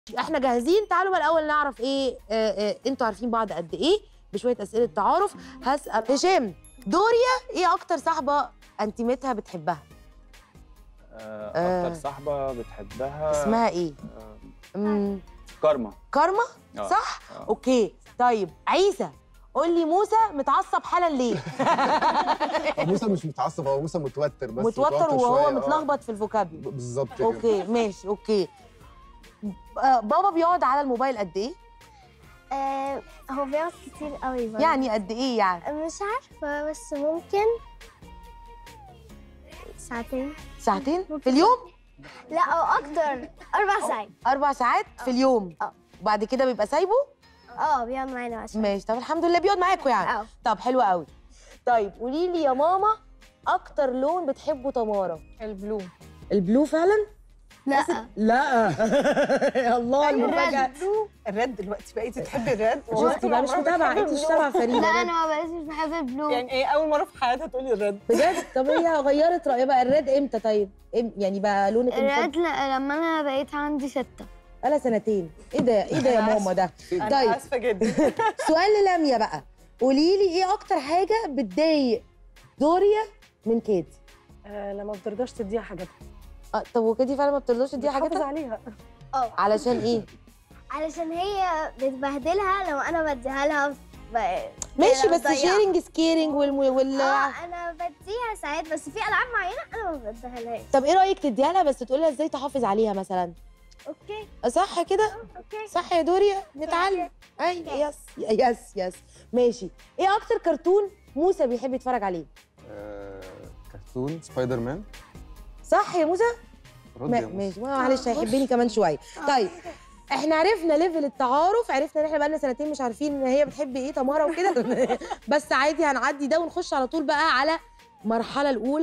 احنا جاهزين تعالوا بقى الاول نعرف ايه آه آه انتوا عارفين بعض قد ايه بشويه اسئله تعارف هسال هشام دوريا ايه اكتر صاحبه انتيمتها بتحبها آه، آه. اكتر صاحبه بتحبها اسمها ايه آه، مم. كارما كارما آه. صح آه. اوكي طيب عيسى قول لي موسى متعصب حالا ليه هو موسى مش متعصب هو موسى متوتر بس متوتر شوية، وهو آه. متلخبط في الفوكابلي ب- بالظبط كده اوكي ماشي اوكي آه، بابا بيقعد على الموبايل قد ايه آه هو بيقعد كتير قوي برضه. يعني قد ايه يعني مش عارفة بس ممكن ساعتين ساعتين في اليوم لا أو أكتر أربع ساعات اربع ساعات في اليوم اه. وبعد كده بيبقى سايبه اه بيقعد معانا عشان ماشي طب الحمد لله بيقعد معاكم يعني اه طب حلو قوي طيب قولي لي يا ماما اكتر لون بتحبه تمارا البلو البلو فعلا لا لا يا الله المفاجاه الرد دلوقتي بقيتي تحبي الرد شفتي بقى مش متابعه انت مش متابعه فريده لا أنا ما بقيتش بحب البلو يعني ايه اول مره في حياتها تقولي الرد بجد طب هي غيرت رايها بقى الريد امتى طيب إم- يعني بقى لونك الرد المفضل ل- لما أنا بقيت عندي ستة بقى سنتين ايه ده ايه ده يا أنا ماما ده انا طيب اسفه جدا سؤال للميا بقى قولي لي ايه اكتر حاجه بتضايق دوريا من كيدي آه لما بترضاش تديها حاجاتها اه طب وكيدي فعلا ما بترضاش تديها بتحافظ حاجتها عليها اه علشان ايه علشان هي بتبهدلها لو أنا بديها لها ب- ماشي كده بس بتضيع. شيرنج سكيرنج وال, وال... اه أنا بديها ساعات بس في ألعاب معينة أنا ما بديهالهاش طب ايه رايك تديها لها بس تقولي لها ازاي تحافظ عليها مثلا أوكي صح كده أوكي صح يا دوريا نتعلم اي يس يس يس ماشي ايه اكتر كرتون موسى بيحب يتفرج عليه آه، كرتون سبايدر مان صح يا موسى رد ما- يا موسى. ماشي ما- معلش هيحبني كمان شويه طيب احنا عرفنا ليفل التعارف عرفنا ان احنا بقالنا سنتين مش عارفين ان هي بتحب ايه تمارا وكده بس عادي هنعدي ده ونخش على طول بقى على المرحله الاولى